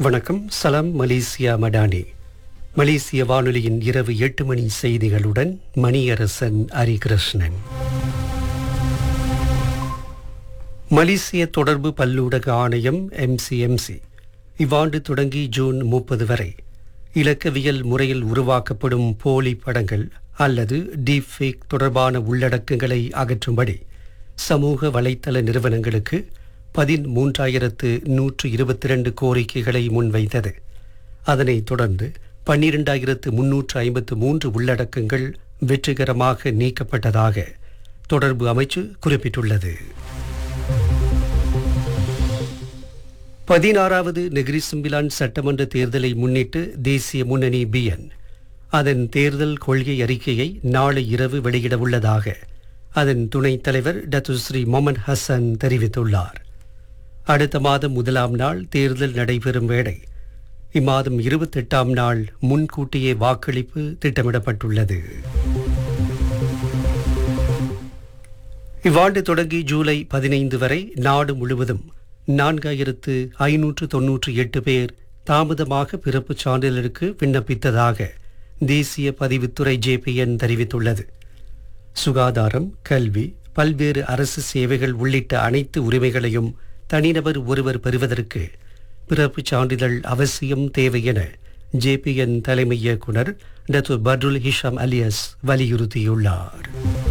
வணக்கம் சலாம் மலேசியா மடானி மலேசிய வானொலியின் இரவு எட்டு மணி செய்திகளுடன் மணியரசன் ஹரிகிருஷ்ணன் மலேசிய தொடர்பு பல்லூடக ஆணையம் எம்சிஎம்சி இவ்வாண்டு தொடங்கி ஜூன் முப்பது வரை இலக்கவியல் முறையில் உருவாக்கப்படும் போலி படங்கள் அல்லது டீப்ஃபேக் தொடர்பான உள்ளடக்கங்களை அகற்றும்படி சமூக வலைத்தள நிறுவனங்களுக்கு பதிமூன்றாயிரத்து நூற்று இருபத்தி ரெண்டு கோரிக்கைகளை முன்வைத்தது அதனைத் தொடர்ந்து பன்னிரெண்டாயிரத்து முன்னூற்று ஐம்பத்து மூன்று உள்ளடக்கங்கள் வெற்றிகரமாக நீக்கப்பட்டதாக தொடர்பு அமைச்சு குறிப்பிட்டுள்ளது பதினாறாவது நெகிரி சிம்பிலான் சட்டமன்ற தேர்தலை முன்னிட்டு தேசிய முன்னணி பிஎன் அதன் தேர்தல் கொள்கை அறிக்கையை நாளை இரவு வெளியிட உள்ளதாக அதன் துணைத் தலைவர் டத்துஸ்ரீ மொமன் ஹசன் தெரிவித்துள்ளார் அடுத்த மாதம் முதலாம் நாள் தேர்தல் நடைபெறும் வேளை இம்மாதம் இருபத்தெட்டாம் நாள் முன்கூட்டியே வாக்களிப்பு திட்டமிடப்பட்டுள்ளது இவ்வாண்டு தொடங்கி ஜூலை பதினைந்து வரை நாடு முழுவதும் நான்காயிரத்து ஐநூற்று தொன்னூற்றி எட்டு பேர் தாமதமாக பிறப்புச் சான்றிதழுக்கு விண்ணப்பித்ததாக தேசிய பதிவுத்துறை ஜேபிஎன் தெரிவித்துள்ளது சுகாதாரம் கல்வி பல்வேறு அரசு சேவைகள் உள்ளிட்ட அனைத்து உரிமைகளையும் தனிநபர் ஒருவர் பெறுவதற்கு பிறப்புச் சான்றிதழ் அவசியம் தேவை என ஜேபிஎன் தலைமை இயக்குனர் டத்து பட்ருல் ஹிஷாம் அலியஸ் வலியுறுத்தியுள்ளார்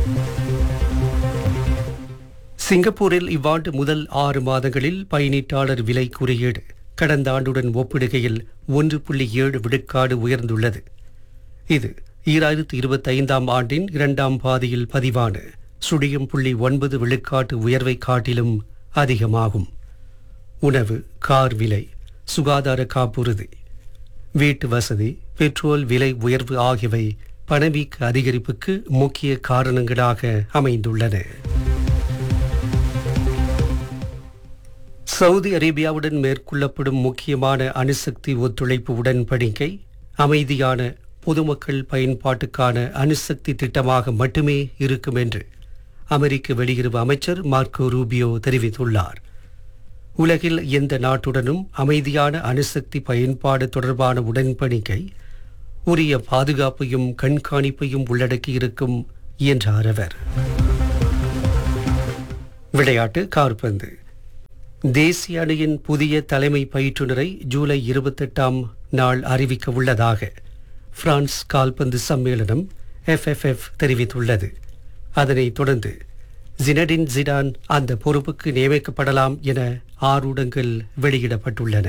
சிங்கப்பூரில் இவ்வாண்டு முதல் ஆறு மாதங்களில் பயணீட்டாளர் விலை குறியீடு கடந்த ஆண்டுடன் ஒப்பிடுகையில் ஒன்று புள்ளி ஏழு விழுக்காடு உயர்ந்துள்ளது இது ஈராயிரத்து இருபத்தைந்தாம் ஆண்டின் இரண்டாம் பாதியில் பதிவான சுழியம் புள்ளி ஒன்பது விழுக்காட்டு உயர்வை காட்டிலும் அதிகமாகும் உணவு கார் விலை சுகாதார காப்புறுதி வீட்டு வசதி பெட்ரோல் விலை உயர்வு ஆகியவை பணவீக்க அதிகரிப்புக்கு முக்கிய காரணங்களாக அமைந்துள்ளன சவுதி அரேபியாவுடன் மேற்கொள்ளப்படும் முக்கியமான அணுசக்தி ஒத்துழைப்பு உடன்படிக்கை அமைதியான பொதுமக்கள் பயன்பாட்டுக்கான அணுசக்தி திட்டமாக மட்டுமே இருக்கும் என்று அமெரிக்க வெளியுறவு அமைச்சர் மார்க்கோ ரூபியோ தெரிவித்துள்ளார் உலகில் எந்த நாட்டுடனும் அமைதியான அணுசக்தி பயன்பாடு தொடர்பான உடன்படிக்கை உரிய பாதுகாப்பையும் கண்காணிப்பையும் உள்ளடக்கியிருக்கும் என்றார் அவர் விளையாட்டு கார்பந்து தேசிய அணியின் புதிய தலைமை பயிற்றுனரை ஜூலை இருபத்தெட்டாம் நாள் அறிவிக்க உள்ளதாக பிரான்ஸ் கால்பந்து சம்மேளனம் எஃப்எஃப்எஃப் தெரிவித்துள்ளது அதனைத் தொடர்ந்து ஜினடின் ஜிடான் அந்த பொறுப்புக்கு நியமிக்கப்படலாம் என ஆரூடங்கள் வெளியிடப்பட்டுள்ளன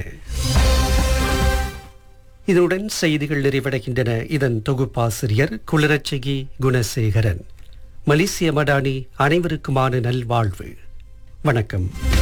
இதனுடன் செய்திகள் நிறைவடைகின்றன இதன் தொகுப்பாசிரியர் குளிரச்சகி குணசேகரன் மலேசிய மடானி அனைவருக்குமான நல்வாழ்வு வணக்கம்